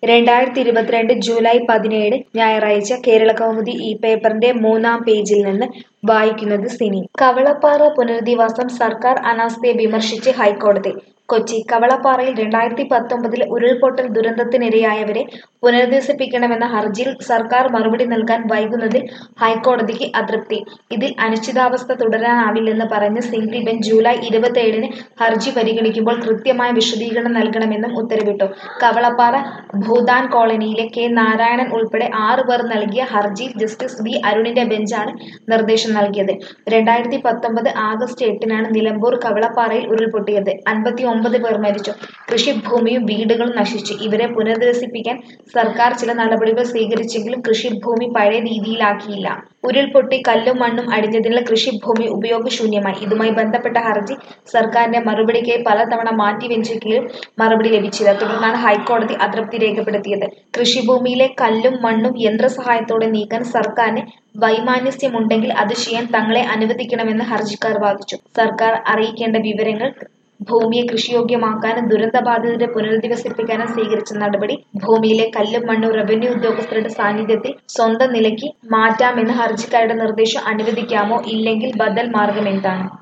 രണ്ടായിരത്തി ഇരുപത്തിരണ്ട് ജൂലൈ പതിനേഴ് ഞായറാഴ്ച കേരളകൗമുദി ഈ പേപ്പറിന്റെ മൂന്നാം പേജിൽ നിന്ന് വായിക്കുന്നത് സിനി കവളപ്പാറ പുനരധിവാസം സർക്കാർ അനാസ്ഥയെ വിമർശിച്ച് ഹൈക്കോടതി കൊച്ചി കവളപ്പാറയിൽ രണ്ടായിരത്തി പത്തൊമ്പതിൽ ഉരുൾപൊട്ടൽ ദുരന്തത്തിനിരയായവരെ പുനരധിവസിപ്പിക്കണമെന്ന ഹർജിയിൽ സർക്കാർ മറുപടി നൽകാൻ വൈകുന്നതിൽ ഹൈക്കോടതിക്ക് അതൃപ്തി ഇതിൽ അനിശ്ചിതാവസ്ഥ തുടരാനാവില്ലെന്ന് പറഞ്ഞ് സിംഗിൾ ബെഞ്ച് ജൂലൈ ഇരുപത്തിയേഴിന് ഹർജി പരിഗണിക്കുമ്പോൾ കൃത്യമായ വിശദീകരണം നൽകണമെന്നും ഉത്തരവിട്ടു കവളപ്പാറ ഭൂതാൻ കോളനിയിലെ കെ നാരായണൻ ഉൾപ്പെടെ ആറ് പേർ നൽകിയ ഹർജിയിൽ ജസ്റ്റിസ് വി അരുണിന്റെ ബെഞ്ചാണ് നിർദ്ദേശം നൽകിയത് രണ്ടായിരത്തി പത്തൊമ്പത് ആഗസ്റ്റ് എട്ടിനാണ് നിലമ്പൂർ കവളപ്പാറയിൽ ഉരുൾപൊട്ടിയത് അൻപത്തി ഒമ്പത് പേർ മരിച്ചു കൃഷിഭൂമിയും വീടുകളും നശിച്ചു ഇവരെ പുനരധിവസിപ്പിക്കാൻ സർക്കാർ ചില നടപടികൾ സ്വീകരിച്ചെങ്കിലും കൃഷിഭൂമി പഴയ രീതിയിലാക്കിയില്ല ഉരുൾപൊട്ടി കല്ലും മണ്ണും അടിഞ്ഞതിനാൽ കൃഷിഭൂമി ഉപയോഗശൂന്യമായി ഇതുമായി ബന്ധപ്പെട്ട ഹർജി സർക്കാരിന്റെ മറുപടിക്കായി പലതവണ മാറ്റിവെച്ചെങ്കിലും മറുപടി ലഭിച്ചില്ല തുടർന്നാണ് ഹൈക്കോടതി അതൃപ്തി രേഖപ്പെടുത്തിയത് കൃഷിഭൂമിയിലെ കല്ലും മണ്ണും യന്ത്രസഹായത്തോടെ നീക്കാൻ സർക്കാരിന് വൈമാനസ്യമുണ്ടെങ്കിൽ അത് ചെയ്യാൻ തങ്ങളെ അനുവദിക്കണമെന്ന് ഹർജിക്കാർ വാദിച്ചു സർക്കാർ അറിയിക്കേണ്ട വിവരങ്ങൾ ഭൂമിയെ കൃഷിയോഗ്യമാക്കാനും ദുരന്തബാധിതരെ പുനരധിവസിപ്പിക്കാനും സ്വീകരിച്ച നടപടി ഭൂമിയിലെ കല്ലും മണ്ണും റവന്യൂ ഉദ്യോഗസ്ഥരുടെ സാന്നിധ്യത്തിൽ സ്വന്തം നിലയ്ക്ക് മാറ്റാമെന്ന് ഹർജിക്കാരുടെ നിർദ്ദേശം അനുവദിക്കാമോ ഇല്ലെങ്കിൽ ബദൽ മാർഗം എന്താണ്